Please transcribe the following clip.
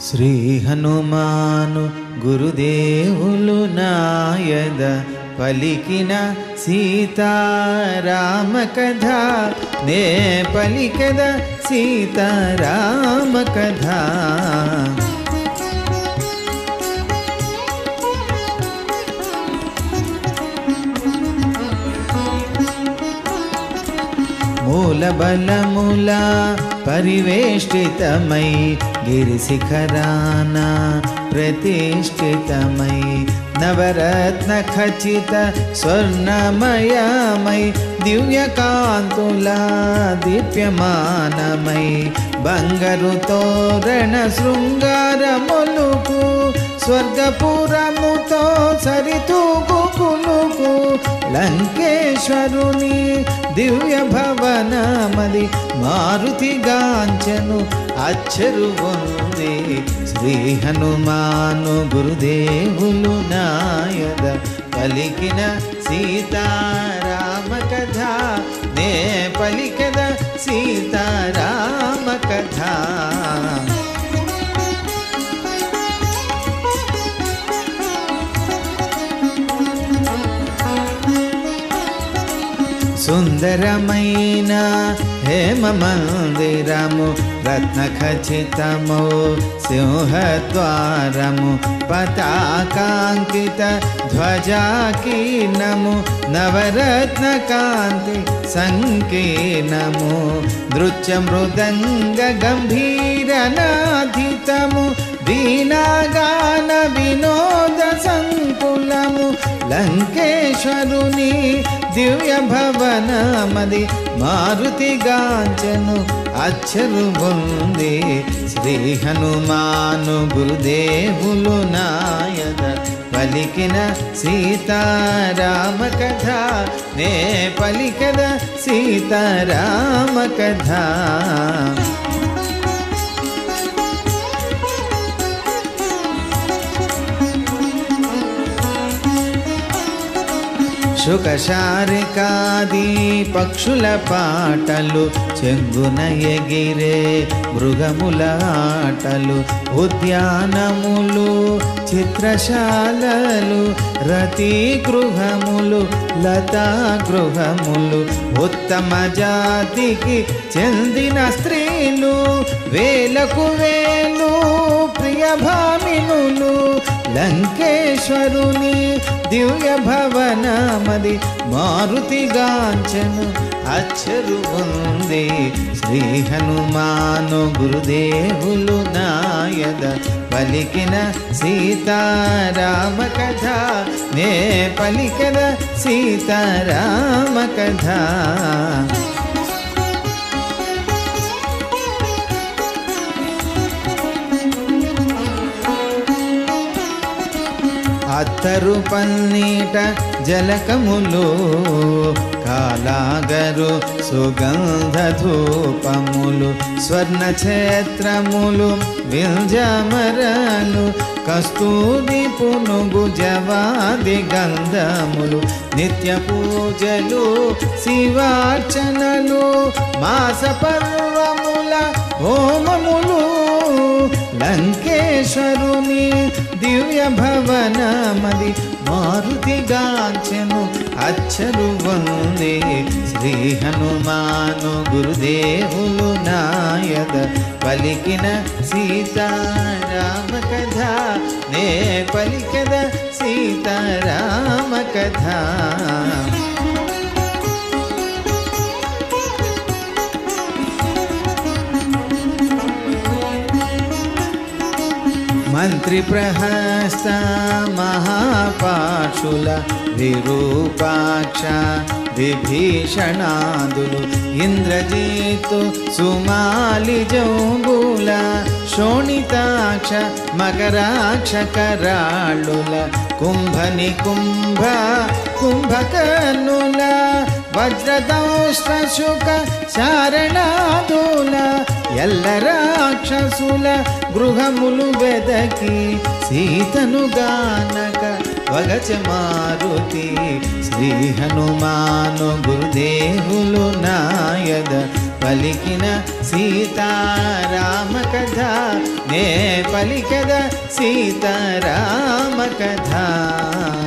శ్రీ హనుమాను గురుదేవులు నాయద పలికిన సీతారామ కథ నే పలికద సీతారామ కథ మూల బలముల పరివేష్టితమై గిరిశిఖరాన ప్రతిష్ఠితమై నవరత్న ఖచ్చిత స్వర్ణమయమై దివ్యకాంతుల దీప్యమానమై బంగారు తోరణ శృంగారములుకు స్వర్గపురముతో సరితూకు కులుకు లంకేశ్వరుని దివ్య భవనమది మారుతి గాంచను అచ్చరు ఉంది శ్రీ హనుమాను గురుదేవులు నాయద పలికిన సీతారామ కథ నే పలికద సీతారామ కథ సుందరమైన హేమ మందిరము రత్న ఖచ్చితము సింహద్వారము పతాకాంకిత ధ్వజాకీర్ణము నవరత్న కాంతి సంకీర్ణము నృత్య మృదంగ గంభీర నాధితము దీనాగాన వినోద సంకులము లంకేశ్వరుని దివ్య భవనమది మారుతి గాంచను అచ్చరు ఉంది శ్రీ హనుమాను గురుదేవులు నాయద పలికిన సీతారామ కథ నే పలికద సీతారామ కథ శుకశారికాది పక్షుల పాటలు చెంగున ఎగిరే మృగముల ఆటలు ఉద్యానములు చిత్రశాలలు రతి గృహములు లతా గృహములు ఉత్తమ జాతికి చెందిన స్త్రీలు వేలకు వేలు ప్రియభామినులు లంకేశ్వరుని దివ్య భవనమది మారుతి గాంచను అచ్చరు ఉంది శ్రీ హనుమాను గురుదేవులు నాయద పలికిన సీతారామ కథ నే పలికద సీతారామ కథ అత్తరు పన్నీట జలకములు కాలాగరు సుగంధ ధూపములు స్వర్ణ క్షేత్రములు వింజమరలు కస్తూరి పునుగు జవాది గంధములు నిత్య పూజలు శివార్చనలు మాస పర్వముల హోమములు లంకేశ్వరుని దివ్య భవనమది మారుతి గాంచెను అచ్చరు వందే శ్రీ హనుమాను గురుదేవులు నాయద పలికిన సీతారామ కథ నే పలికద సీతారామ కథ మంత్రి ప్రహస్త మహాపాక్షుల విరూపాక్ష విభీషణాదులు ఇంద్రజీతు సుమాలి జంబుల శోణితాక్ష మకరాక్ష కరాళుల కుంభని కుంభ కుంభకర్ణుల వజ్రదౌష్ట్ర శుక శారణాదుల ఎల్ల రాక్షసుల గృహములు వెదకి సీతను గానక వగచ మారుతి శ్రీ హనుమాను గురుదేవులు నాయద పలికిన సీతారామ కథ నే పలికద సీతారామ కథ